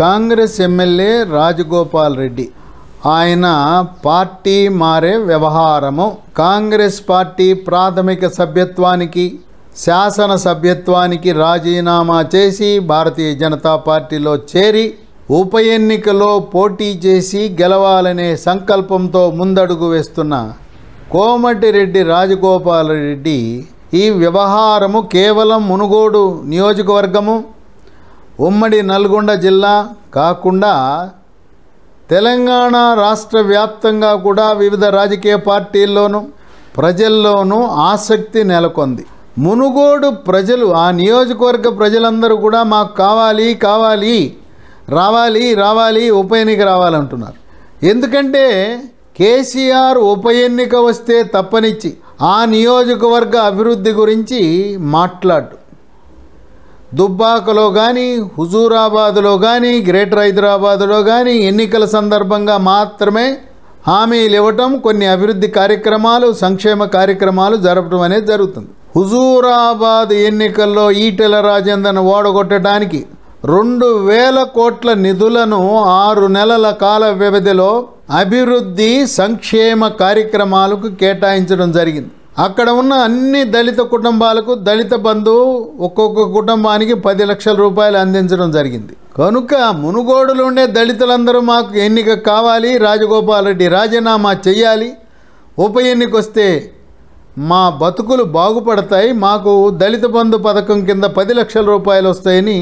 Congress MLA Rajagopal Reddy ఆయన party మారే వ్యవహారము కాంగ్రెస్ పార్టీ ప్రాథమిక సభ్యత్వానికి శాసన సభ్యత్వానికి రాజీనామా చేసి భారతీయ జనతా పార్టీలో చేరి ఉప ఎన్నికలో పోటీ చేసి గెలవాలనే సంకల్పంతో ముందడుగు వేస్తున్న కోమటిరెడ్డి రాజగోపాల్ రెడ్డి ఈ వ్యవహారము కేవలం మునుగోడు నియోజకవర్గము ఉమ్మడి నల్గొండ జిల్లా కాకుండా తెలంగాణ రాష్ట్ర వ్యాప్తంగా కూడా వివిధ రాజకీయ పార్టీల్లోనూ ప్రజల్లోనూ ఆసక్తి నెలకొంది మునుగోడు ప్రజలు ఆ నియోజకవర్గ ప్రజలందరూ కూడా మాకు కావాలి కావాలి రావాలి రావాలి ఉప ఎన్నిక రావాలంటున్నారు ఎందుకంటే కేసీఆర్ ఉప ఎన్నిక వస్తే తప్పనిచ్చి ఆ నియోజకవర్గ అభివృద్ధి గురించి మాట్లాడు దుబ్బాకలో కానీ హుజూరాబాద్లో కానీ గ్రేటర్ హైదరాబాద్లో కానీ ఎన్నికల సందర్భంగా మాత్రమే హామీలు ఇవ్వటం కొన్ని అభివృద్ధి కార్యక్రమాలు సంక్షేమ కార్యక్రమాలు జరపడం అనేది జరుగుతుంది హుజూరాబాద్ ఎన్నికల్లో ఈటెల రాజేందర్ను ఓడగొట్టడానికి రెండు వేల కోట్ల నిధులను ఆరు నెలల కాల వ్యవధిలో అభివృద్ధి సంక్షేమ కార్యక్రమాలకు కేటాయించడం జరిగింది అక్కడ ఉన్న అన్ని దళిత కుటుంబాలకు దళిత బంధువు ఒక్కొక్క కుటుంబానికి పది లక్షల రూపాయలు అందించడం జరిగింది కనుక మునుగోడులో ఉండే దళితులందరూ మాకు ఎన్నిక కావాలి రాజగోపాల్ రెడ్డి రాజీనామా చెయ్యాలి ఉప ఎన్నిక వస్తే మా బతుకులు బాగుపడతాయి మాకు దళిత బంధు పథకం కింద పది లక్షల రూపాయలు వస్తాయని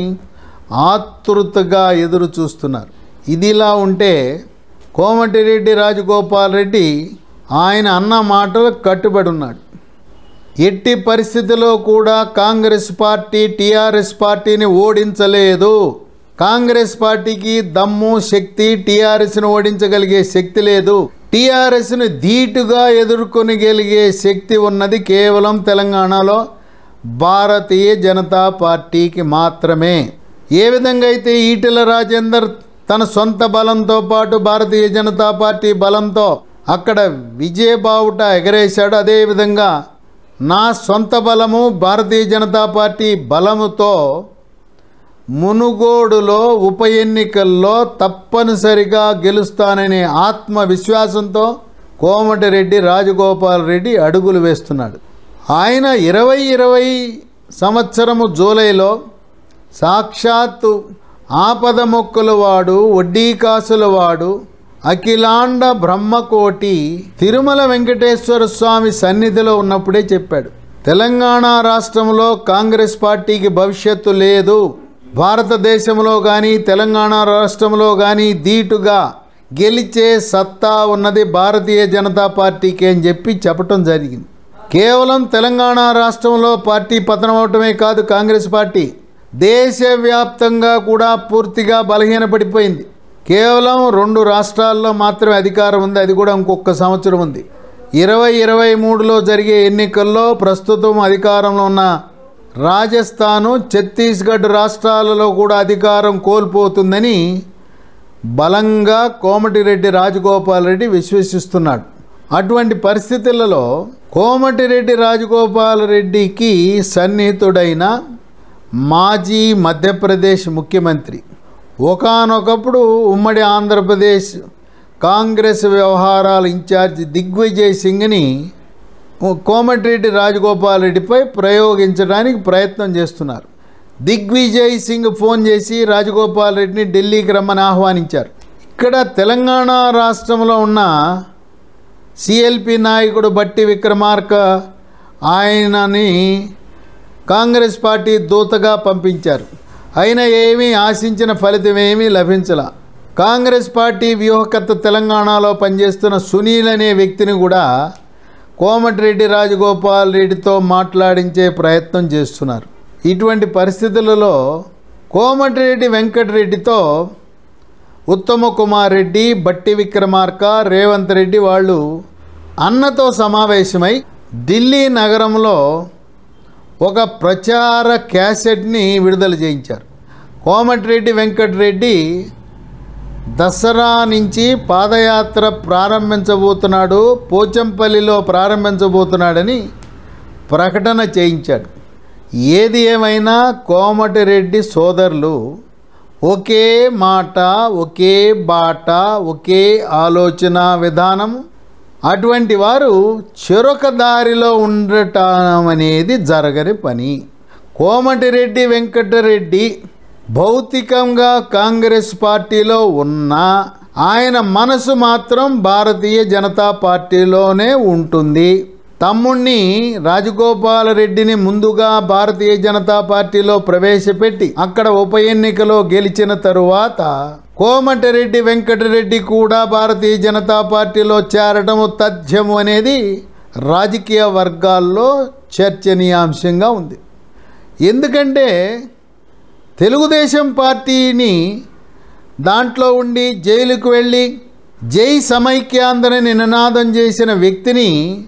ఆతృతగా ఎదురు చూస్తున్నారు ఇదిలా ఉంటే కోమటిరెడ్డి రాజగోపాల్ రెడ్డి ఆయన అన్న మాటలకు కట్టుబడి ఉన్నాడు ఎట్టి పరిస్థితిలో కూడా కాంగ్రెస్ పార్టీ టీఆర్ఎస్ పార్టీని ఓడించలేదు కాంగ్రెస్ పార్టీకి దమ్ము శక్తి టీఆర్ఎస్ను ఓడించగలిగే శక్తి లేదు టీఆర్ఎస్ను ధీటుగా ఎదుర్కొనగలిగే శక్తి ఉన్నది కేవలం తెలంగాణలో భారతీయ జనతా పార్టీకి మాత్రమే ఏ విధంగా అయితే ఈటెల రాజేందర్ తన సొంత బలంతో పాటు భారతీయ జనతా పార్టీ బలంతో అక్కడ విజయబావుట ఎగరేశాడు అదేవిధంగా నా సొంత బలము భారతీయ జనతా పార్టీ బలముతో మునుగోడులో ఉప ఎన్నికల్లో తప్పనిసరిగా గెలుస్తాననే ఆత్మవిశ్వాసంతో కోమటిరెడ్డి రాజగోపాల్ రెడ్డి అడుగులు వేస్తున్నాడు ఆయన ఇరవై ఇరవై సంవత్సరము జూలైలో సాక్షాత్తు ఆపద మొక్కుల వాడు వడ్డీ కాసుల వాడు అఖిలాండ బ్రహ్మకోటి తిరుమల వెంకటేశ్వర స్వామి సన్నిధిలో ఉన్నప్పుడే చెప్పాడు తెలంగాణ రాష్ట్రంలో కాంగ్రెస్ పార్టీకి భవిష్యత్తు లేదు భారతదేశంలో కానీ తెలంగాణ రాష్ట్రంలో కానీ ధీటుగా గెలిచే సత్తా ఉన్నది భారతీయ జనతా పార్టీకి అని చెప్పి చెప్పటం జరిగింది కేవలం తెలంగాణ రాష్ట్రంలో పార్టీ పతనం అవటమే కాదు కాంగ్రెస్ పార్టీ దేశవ్యాప్తంగా కూడా పూర్తిగా బలహీనపడిపోయింది కేవలం రెండు రాష్ట్రాల్లో మాత్రమే అధికారం ఉంది అది కూడా ఇంకొక సంవత్సరం ఉంది ఇరవై ఇరవై మూడులో జరిగే ఎన్నికల్లో ప్రస్తుతం అధికారంలో ఉన్న రాజస్థాను ఛత్తీస్గఢ్ రాష్ట్రాలలో కూడా అధికారం కోల్పోతుందని బలంగా కోమటిరెడ్డి రాజగోపాల్ రెడ్డి విశ్వసిస్తున్నాడు అటువంటి పరిస్థితులలో కోమటిరెడ్డి రాజగోపాల్ రెడ్డికి సన్నిహితుడైన మాజీ మధ్యప్రదేశ్ ముఖ్యమంత్రి ఒకానొకప్పుడు ఉమ్మడి ఆంధ్రప్రదేశ్ కాంగ్రెస్ వ్యవహారాల ఇన్ఛార్జ్ దిగ్విజయ్ సింగ్ని కోమటిరెడ్డి రాజగోపాల్ రెడ్డిపై ప్రయోగించడానికి ప్రయత్నం చేస్తున్నారు దిగ్విజయ్ సింగ్ ఫోన్ చేసి రాజగోపాల్ రెడ్డిని ఢిల్లీకి రమ్మని ఆహ్వానించారు ఇక్కడ తెలంగాణ రాష్ట్రంలో ఉన్న సిఎల్పి నాయకుడు బట్టి విక్రమార్క ఆయనని కాంగ్రెస్ పార్టీ దూతగా పంపించారు అయినా ఏమీ ఆశించిన ఫలితం ఏమీ లభించలా కాంగ్రెస్ పార్టీ వ్యూహకర్త తెలంగాణలో పనిచేస్తున్న సునీల్ అనే వ్యక్తిని కూడా కోమటిరెడ్డి రాజగోపాల్ రెడ్డితో మాట్లాడించే ప్రయత్నం చేస్తున్నారు ఇటువంటి పరిస్థితులలో కోమటిరెడ్డి వెంకటరెడ్డితో ఉత్తమ కుమార్ రెడ్డి బట్టి విక్రమార్క రేవంత్ రెడ్డి వాళ్ళు అన్నతో సమావేశమై ఢిల్లీ నగరంలో ఒక ప్రచార క్యాసెట్ని విడుదల చేయించారు కోమటిరెడ్డి వెంకటరెడ్డి దసరా నుంచి పాదయాత్ర ప్రారంభించబోతున్నాడు పోచంపల్లిలో ప్రారంభించబోతున్నాడని ప్రకటన చేయించాడు ఏది ఏమైనా కోమటిరెడ్డి సోదరులు ఒకే మాట ఒకే బాట ఒకే ఆలోచన విధానం అటువంటి వారు చెరొక దారిలో ఉండటం అనేది జరగని పని కోమటిరెడ్డి వెంకటరెడ్డి భౌతికంగా కాంగ్రెస్ పార్టీలో ఉన్నా ఆయన మనసు మాత్రం భారతీయ జనతా పార్టీలోనే ఉంటుంది తమ్ముణ్ణి రాజగోపాలరెడ్డిని ముందుగా భారతీయ జనతా పార్టీలో ప్రవేశపెట్టి అక్కడ ఉప ఎన్నికలో గెలిచిన తరువాత కోమటిరెడ్డి వెంకటరెడ్డి కూడా భారతీయ జనతా పార్టీలో చేరటము తథ్యము అనేది రాజకీయ వర్గాల్లో చర్చనీయాంశంగా ఉంది ఎందుకంటే తెలుగుదేశం పార్టీని దాంట్లో ఉండి జైలుకు వెళ్ళి జై సమైక్యాంధ్రని నినాదం చేసిన వ్యక్తిని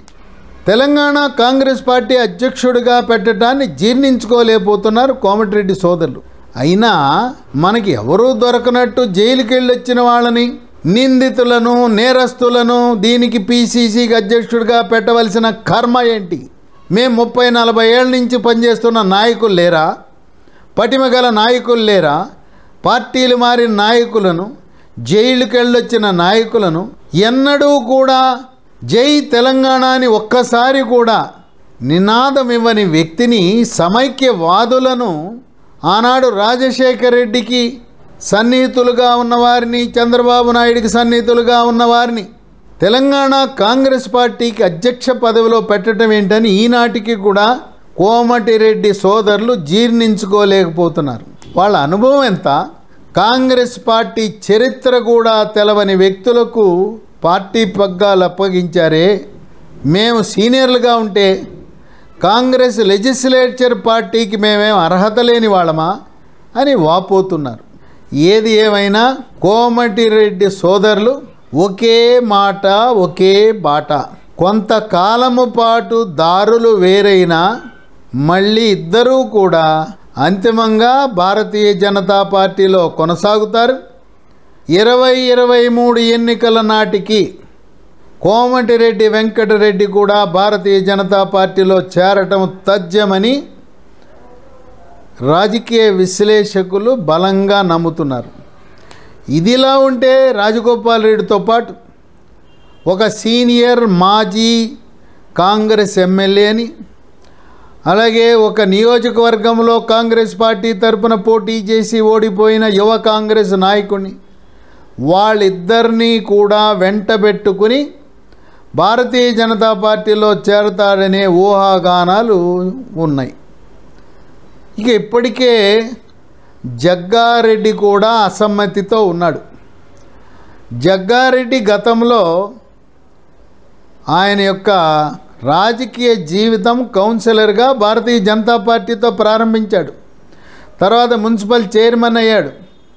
తెలంగాణ కాంగ్రెస్ పార్టీ అధ్యక్షుడిగా పెట్టడాన్ని జీర్ణించుకోలేకపోతున్నారు కోమటిరెడ్డి సోదరులు అయినా మనకి ఎవరూ దొరకనట్టు జైలుకి వెళ్ళొచ్చిన వాళ్ళని నిందితులను నేరస్తులను దీనికి పీసీసీకి అధ్యక్షుడిగా పెట్టవలసిన కర్మ ఏంటి మేము ముప్పై నలభై ఏళ్ళ నుంచి పనిచేస్తున్న నాయకులు లేరా పటిమ గల నాయకులు లేరా పార్టీలు మారిన నాయకులను జైలుకి వెళ్ళొచ్చిన నాయకులను ఎన్నడూ కూడా జై తెలంగాణ అని ఒక్కసారి కూడా నినాదం ఇవ్వని వ్యక్తిని సమైక్యవాదులను ఆనాడు రాజశేఖర్ రెడ్డికి సన్నిహితులుగా ఉన్నవారిని చంద్రబాబు నాయుడికి సన్నిహితులుగా ఉన్నవారిని తెలంగాణ కాంగ్రెస్ పార్టీకి అధ్యక్ష పదవిలో పెట్టడం ఏంటని ఈనాటికి కూడా కోమటిరెడ్డి సోదరులు జీర్ణించుకోలేకపోతున్నారు వాళ్ళ అనుభవం ఎంత కాంగ్రెస్ పార్టీ చరిత్ర కూడా తెలవని వ్యక్తులకు పార్టీ పగ్గాలు అప్పగించారే మేము సీనియర్లుగా ఉంటే కాంగ్రెస్ లెజిస్లేచర్ పార్టీకి మేమేం అర్హత లేని వాళ్ళమా అని వాపోతున్నారు ఏది ఏమైనా కోమటిరెడ్డి సోదరులు ఒకే మాట ఒకే బాట కొంతకాలము పాటు దారులు వేరైనా మళ్ళీ ఇద్దరూ కూడా అంతిమంగా భారతీయ జనతా పార్టీలో కొనసాగుతారు ఇరవై ఇరవై మూడు ఎన్నికల నాటికి కోమటిరెడ్డి వెంకటరెడ్డి కూడా భారతీయ జనతా పార్టీలో చేరటం తథ్యమని రాజకీయ విశ్లేషకులు బలంగా నమ్ముతున్నారు ఇదిలా ఉంటే రాజగోపాల్ రెడ్డితో పాటు ఒక సీనియర్ మాజీ కాంగ్రెస్ ఎమ్మెల్యేని అలాగే ఒక నియోజకవర్గంలో కాంగ్రెస్ పార్టీ తరపున పోటీ చేసి ఓడిపోయిన యువ కాంగ్రెస్ నాయకుడిని వాళ్ళిద్దరినీ కూడా వెంటబెట్టుకుని భారతీయ జనతా పార్టీలో చేరతాడనే ఊహాగానాలు ఉన్నాయి ఇక ఇప్పటికే జగ్గారెడ్డి కూడా అసమ్మతితో ఉన్నాడు జగ్గారెడ్డి గతంలో ఆయన యొక్క రాజకీయ జీవితం కౌన్సిలర్గా భారతీయ జనతా పార్టీతో ప్రారంభించాడు తర్వాత మున్సిపల్ చైర్మన్ అయ్యాడు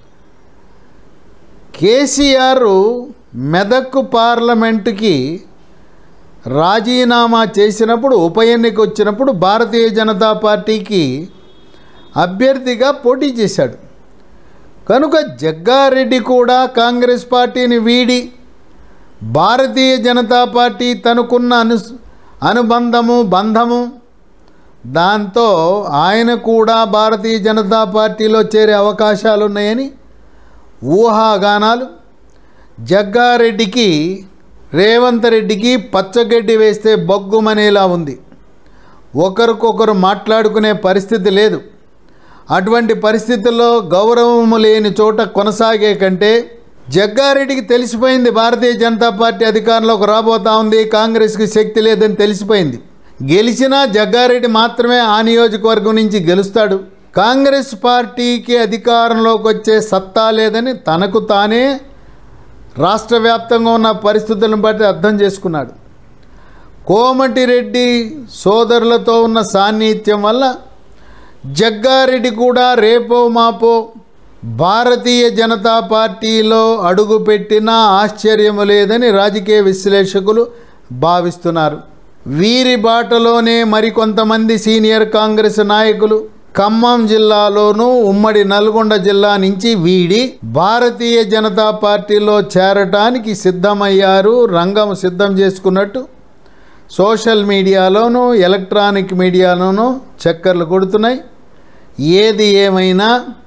కేసీఆర్ మెదక్ పార్లమెంటుకి రాజీనామా చేసినప్పుడు ఉప ఎన్నిక వచ్చినప్పుడు భారతీయ జనతా పార్టీకి అభ్యర్థిగా పోటీ చేశాడు కనుక జగ్గారెడ్డి కూడా కాంగ్రెస్ పార్టీని వీడి భారతీయ జనతా పార్టీ తనకున్న అను అనుబంధము బంధము దాంతో ఆయన కూడా భారతీయ జనతా పార్టీలో చేరే అవకాశాలు ఉన్నాయని ఊహాగానాలు జగ్గారెడ్డికి రేవంత్ రెడ్డికి పచ్చగడ్డి వేస్తే బొగ్గుమనేలా ఉంది ఒకరికొకరు మాట్లాడుకునే పరిస్థితి లేదు అటువంటి పరిస్థితుల్లో గౌరవము లేని చోట కొనసాగే కంటే జగ్గారెడ్డికి తెలిసిపోయింది భారతీయ జనతా పార్టీ అధికారంలోకి రాబోతా ఉంది కాంగ్రెస్కి శక్తి లేదని తెలిసిపోయింది గెలిచినా జగ్గారెడ్డి మాత్రమే ఆ నియోజకవర్గం నుంచి గెలుస్తాడు కాంగ్రెస్ పార్టీకి అధికారంలోకి వచ్చే సత్తా లేదని తనకు తానే రాష్ట్ర వ్యాప్తంగా ఉన్న పరిస్థితులను బట్టి అర్థం చేసుకున్నాడు కోమటిరెడ్డి సోదరులతో ఉన్న సాన్నిహిత్యం వల్ల జగ్గారెడ్డి కూడా రేపో మాపో భారతీయ జనతా పార్టీలో అడుగుపెట్టినా ఆశ్చర్యము లేదని రాజకీయ విశ్లేషకులు భావిస్తున్నారు వీరి బాటలోనే మరికొంతమంది సీనియర్ కాంగ్రెస్ నాయకులు ఖమ్మం జిల్లాలోనూ ఉమ్మడి నల్గొండ జిల్లా నుంచి వీడి భారతీయ జనతా పార్టీలో చేరటానికి సిద్ధమయ్యారు రంగం సిద్ధం చేసుకున్నట్టు సోషల్ మీడియాలోనూ ఎలక్ట్రానిక్ మీడియాలోనూ చక్కర్లు కొడుతున్నాయి ఏది ఏమైనా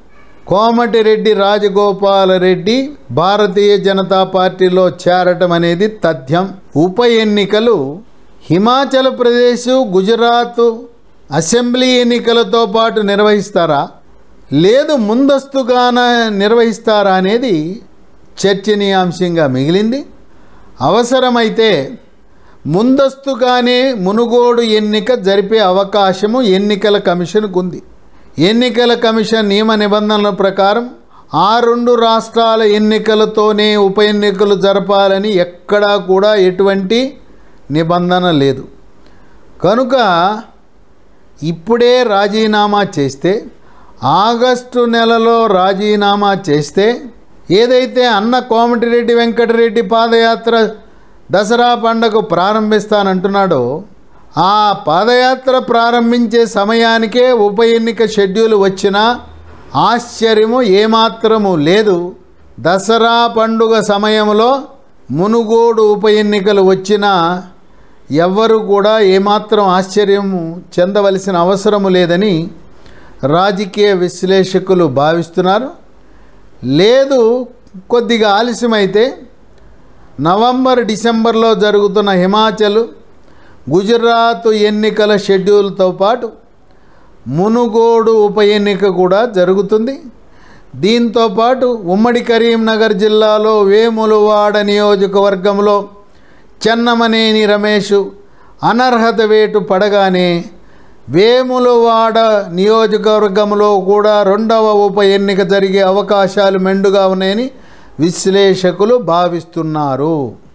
కోమటిరెడ్డి రాజగోపాలరెడ్డి భారతీయ జనతా పార్టీలో చేరటం అనేది తథ్యం ఉప ఎన్నికలు హిమాచల్ ప్రదేశ్ గుజరాత్ అసెంబ్లీ ఎన్నికలతో పాటు నిర్వహిస్తారా లేదు ముందస్తుగాన నిర్వహిస్తారా అనేది చర్చనీయాంశంగా మిగిలింది అవసరమైతే ముందస్తుగానే మునుగోడు ఎన్నిక జరిపే అవకాశము ఎన్నికల కమిషన్కు ఉంది ఎన్నికల కమిషన్ నియమ నిబంధనల ప్రకారం ఆ రెండు రాష్ట్రాల ఎన్నికలతోనే ఉప ఎన్నికలు జరపాలని ఎక్కడా కూడా ఎటువంటి నిబంధన లేదు కనుక ఇప్పుడే రాజీనామా చేస్తే ఆగస్టు నెలలో రాజీనామా చేస్తే ఏదైతే అన్న కోమటిరెడ్డి వెంకటరెడ్డి పాదయాత్ర దసరా పండగ ప్రారంభిస్తానంటున్నాడో ఆ పాదయాత్ర ప్రారంభించే సమయానికే ఉప ఎన్నిక షెడ్యూల్ వచ్చినా ఆశ్చర్యము ఏమాత్రము లేదు దసరా పండుగ సమయంలో మునుగోడు ఉప ఎన్నికలు వచ్చినా ఎవ్వరు కూడా ఏమాత్రం ఆశ్చర్యము చెందవలసిన అవసరము లేదని రాజకీయ విశ్లేషకులు భావిస్తున్నారు లేదు కొద్దిగా ఆలస్యమైతే నవంబర్ డిసెంబర్లో జరుగుతున్న హిమాచల్ గుజరాత్ ఎన్నికల షెడ్యూల్తో పాటు మునుగోడు ఉప ఎన్నిక కూడా జరుగుతుంది దీంతో పాటు ఉమ్మడి కరీంనగర్ జిల్లాలో వేములవాడ నియోజకవర్గంలో చెన్నమనేని రమేష్ అనర్హత వేటు పడగానే వేములవాడ నియోజకవర్గంలో కూడా రెండవ ఉప ఎన్నిక జరిగే అవకాశాలు మెండుగా ఉన్నాయని విశ్లేషకులు భావిస్తున్నారు